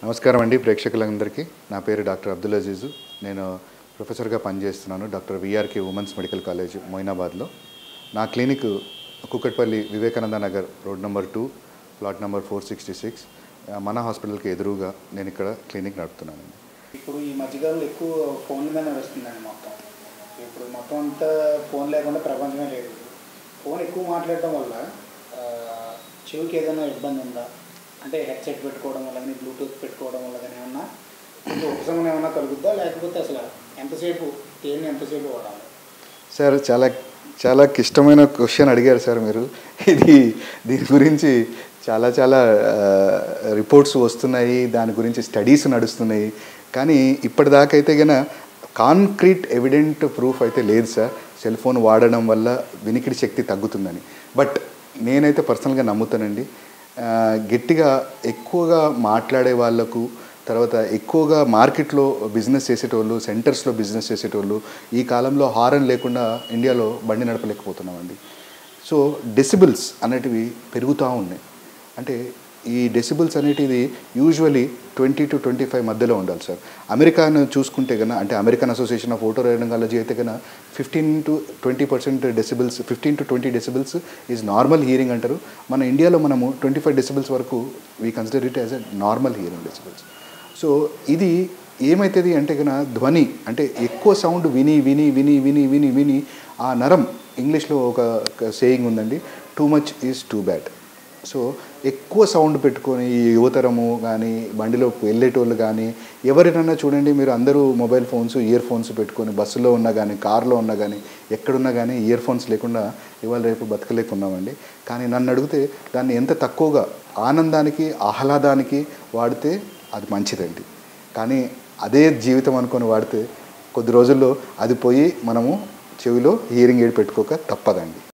నమస్కారం అండి ప్రేక్షకులందరికీ నా పేరు డాక్టర్ అబ్దుల్ అజీజు నేను ప్రొఫెసర్గా పనిచేస్తున్నాను doctor VRK women's medical college మొయినాబాద్లో నా clinic Kukatpally Vivekananda Nagar road number two plot number four sixty six మన హాస్పిటల్కి ఎదురుగా నేను ఇక్కడ క్లినిక్ నడుపుతున్నానండి ఇప్పుడు ఈ మధ్యకాలంలో ఎక్కువ ఫోన్ల మీద నడుస్తుందండి మొత్తం ఇప్పుడు మొత్తం అంతా ఫోన్ లేకుండా ప్రపంచమే లేదు ఫోన్ ఎక్కువ మాట్లాడటం వల్ల ఆ, చెవికి ఏదైనా ఇబ్బంది ఉందా అంటే హెడ్సెట్ పెట్టుకోవడం వల్ల కానీ బ్లూటూత్ పెట్టుకోవడం వల్ల కానీ ఏమన్నా కొంచెం ఉపశమనం ఏమన్నా కలుగుద్దా లేకపోతే అసలు ఎంతసేపు దేన్ని ఎంతసేపు వాడాలి సార్ చాలా చాలా క్లిష్టమైన క్వశ్చన్ అడిగారు సార్ మీరు ఇది దీని గురించి చాలా చాలా రిపోర్ట్స్ వస్తున్నాయి దాని గురించి స్టడీస్ నడుస్తున్నాయి కానీ ఇప్పటిదాకా అయితే గన కాంక్రీట్ ఎవిడెంట్ ప్రూఫ్ అయితే లేదు సార్ సెల్ ఫోన్ వాడడం వల్ల వినికిడి శక్తి తగ్గుతుందని బట్ నేనైతే పర్సనల్గా నమ్ముతానండి ఆ, గట్టిగా ఎక్కువగా మాట్లాడే వాళ్ళకు తర్వాత ఎక్కువగా మార్కెట్లో బిజినెస్ చేసేటోళ్ళు సెంటర్స్లో బిజినెస్ చేసేటోళ్ళు ఈ కాలంలో హారన్ లేకుండా ఇండియాలో బండి నడపలేకపోతున్నామండి సో డెసిబుల్స్ అనేటివి పెరుగుతూ ఉన్నాయి అంటే ఈ డెసిబుల్స్ అనేటిది usually twenty to twenty five మధ్యలో ఉండాలి సార్ అమెరికాను చూసుకుంటే కన్నా అంటే American Association of oto radiology అయితే కన్నా fifteen to twenty percent decibels fifteen to twenty decibels is normal hearing అంటారు మన ఇండియాలో మనము ట్వంటీ ఫైవ్ డెసిబుల్స్ వరకు we consider it as a normal hearing decibels so ఇది ఏమవుతుంది అంటే కన్నా ధ్వని అంటే ఎక్కువ సౌండ్ విని విని విని విని విని విని ఆ నరం ఇంగ్లీష్లో ఒక సేయింగ్ ఉందండి too much is too bad so ఎక్కువ సౌండ్ పెట్టుకొని ఈ యువతరము కానీ బండిలో వెళ్ళేటోళ్ళు కానీ ఎవరినైనా చూడండి మీరు అందరూ మొబైల్ ఫోన్స్ ఇయర్ ఫోన్స్ పెట్టుకొని బస్సులో ఉన్నా కానీ కార్లో ఉన్నా కానీ ఎక్కడున్నా కానీ ఇయర్ ఫోన్స్ లేకుండా ఇవాళ రేపు బతకలేకున్నామండి కానీ నన్ను అడిగితే దాన్ని ఎంత తక్కువగా ఆనందానికి ఆహ్లాదానికి వాడితే అది మంచిదండి కానీ అదే జీవితం అనుకొని వాడితే కొద్ది రోజుల్లో అది పోయి మనము చెవిలో హియరింగ్ ఎయిడ్ పెట్టుకోక తప్పదండి